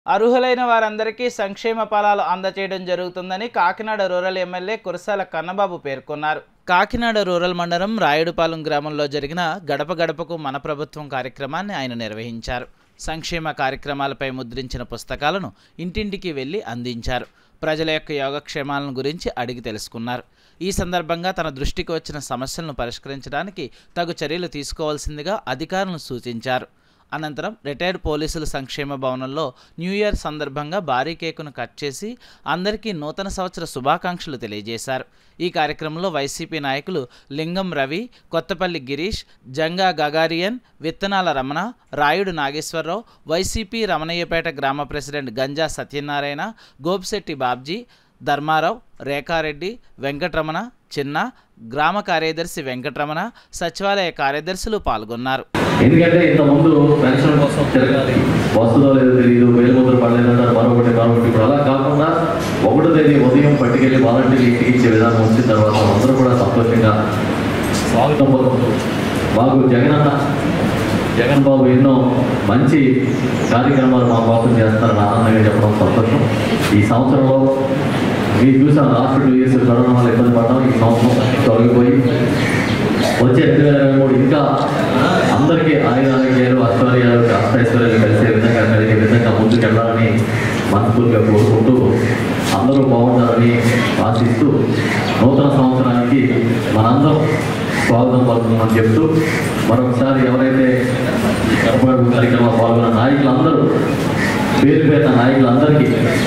అర్హులైన వారందరికీ సంక్షేమ ఫలాలు అందచేయడం జరుగుతుందని కాకినాడ రూరల్ ఎమ్మెల్యే కురసాల కన్నబాబు పేర్కొన్నారు కాకినాడ రూరల్ మండలం రాయుడుపాలెం గ్రామంలో జరిగిన గడప గడపకు మన ప్రభుత్వం కార్యక్రమాన్ని ఆయన నిర్వహించారు సంక్షేమ కార్యక్రమాలపై ముద్రించిన పుస్తకాలను ఇంటింటికి వెళ్లి అందించారు ప్రజల యొక్క యోగక్షేమాలను గురించి అడిగి తెలుసుకున్నారు ఈ సందర్భంగా తన దృష్టికి వచ్చిన సమస్యలను పరిష్కరించడానికి తగు చర్యలు తీసుకోవాల్సిందిగా అధికారులను సూచించారు అనంతరం రిటైర్డ్ పోలీసుల సంక్షేమ భవనంలో న్యూ ఇయర్ సందర్భంగా భారీ కేకును కట్ చేసి అందరికీ నూతన సంవత్సర శుభాకాంక్షలు తెలియజేశారు ఈ కార్యక్రమంలో వైసీపీ నాయకులు లింగం రవి కొత్తపల్లి గిరీష్ జంగా గగారియన్ విత్తనాల రమణ రాయుడు నాగేశ్వరరావు వైసీపీ రమణయ్యపేట గ్రామ ప్రెసిడెంట్ గంజా సత్యనారాయణ గోపిశెట్టి బాబ్జీ ధర్మారావు రేఖారెడ్డి వెంకటరమణ చిన్న గ్రామ కార్యదర్శి వెంకటరమణ సచివాలయ కార్యదర్శులు పాల్గొన్నారు ఎందుకంటే ఇంత ముందు పెన్షన్ కోసం తిరగాలి వస్తుందో లేదో తెలియదు వేలు ముద్ర పడలేదంటారు మరొకటి మరొకటి ఇప్పుడు అలా కాకుండా ఒకటో తేదీ ఉదయం పట్టుకెళ్ళి వాలంటీర్లు ఇంటికి ఇచ్చే విధానం వచ్చిన తర్వాత అందరూ కూడా సంతోషంగా స్వాగతం పలుకుతూ బాబు జగన్ అన్న జగన్ బాబు ఎన్నో మంచి కార్యక్రమాలు మా కోసం చేస్తారని ఆనందంగా చెప్పడం సంతోషం ఈ సంవత్సరంలో మీరు చూసాం లాస్ట్ టూ ఇయర్స్ కరోనా వల్ల ఇబ్బంది పడ్డాం ఈ సంవత్సరం తొలగిపోయి వచ్చే రెండు వేల ఇరవై మూడు ఇంకా అందరికీ ఆయుర ఆరోగ్యాలు అశ్వర్యాలు అష్టైశ్వర్యాలు కలిసే విధంగా కలిగే విధంగా ముందుకు వెళ్ళాలని మనస్ఫూర్తిగా కోరుకుంటూ అందరూ బాగుంటారని ఆశిస్తూ నూతన సంవత్సరానికి మనందరం స్వాగతం పలుకుతామని చెప్తూ మరొకసారి ఎవరైతే ఈ కర్మయోగ కార్యక్రమంలో పాల్గొన్న నాయకులందరూ పేరు పేరున నాయకులందరికీ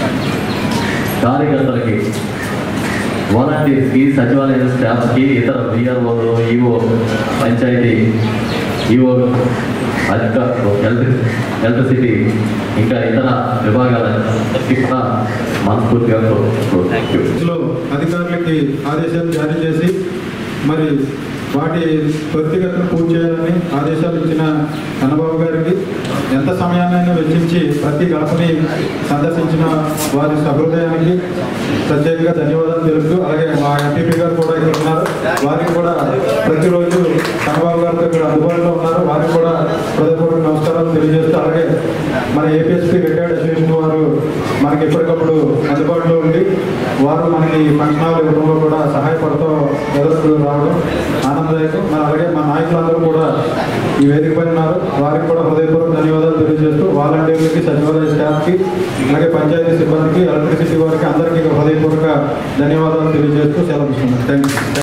కార్యకర్తలకి వాలంటీర్స్కి సచివాలయ స్టాఫ్కి ఇతర విఆర్ఓలు ఈఓ పంచాయతీ ఈఓ అధికారులు ఎలక్ట్రి ఎలక్ట్రిసిటీ ఇంకా ఇతర విభాగాలకి కూడా మనస్ఫూర్తిగా థ్యాంక్ యూ లో అధికారులకి ఆదేశాలు జారీ చేసి మరి వాటి త్వరితగతిన పూర్తి చేయాలని ఆదేశాలు ఇచ్చిన కన్నబాబు గారికి ఎంత సమయాన్నైనా వెచ్చించి ప్రతి గడపని సందర్శించిన వారి సహృదయానికి ప్రత్యేకంగా ధన్యవాదాలు తెలుపుతూ అలాగే మా ఎంపీపీ గారు కూడా ఇక్కడ ఉన్నారు వారికి కూడా ప్రతిరోజు కన్నబాబు గారితో ఇక్కడ అందుబాటులో ఉన్నారు వారికి కూడా హృదయపూర్వక నమస్కారాలు తెలియజేస్తూ అలాగే మన ఏపీఎస్పీ రిటైర్డ్ అసోసియేషన్ వారు మనకి ఎప్పటికప్పుడు అందుబాటులో ఉండి వారు మనకి ఫంక్షన్ హాల్ ఇవ్వడంలో కూడా సహాయపడుతూ ఎదురు రావడం ఆనందదాయకం మన అలాగే మా నాయకులందరూ కూడా ఈ వేదిక పైన ఉన్నారు వారికి కూడా హృదయపూర్వక ధన్యవాదాలు తెలియజేస్తూ వాలంటీర్లకి సచివాలయ స్టాఫ్కి అలాగే పంచాయతీ సిబ్బందికి ఎలక్ట్రిసిటీ వారికి అందరికీ హృదయపూర్వక ధన్యవాదాలు తెలియజేస్తూ సెలవు థ్యాంక్ యూ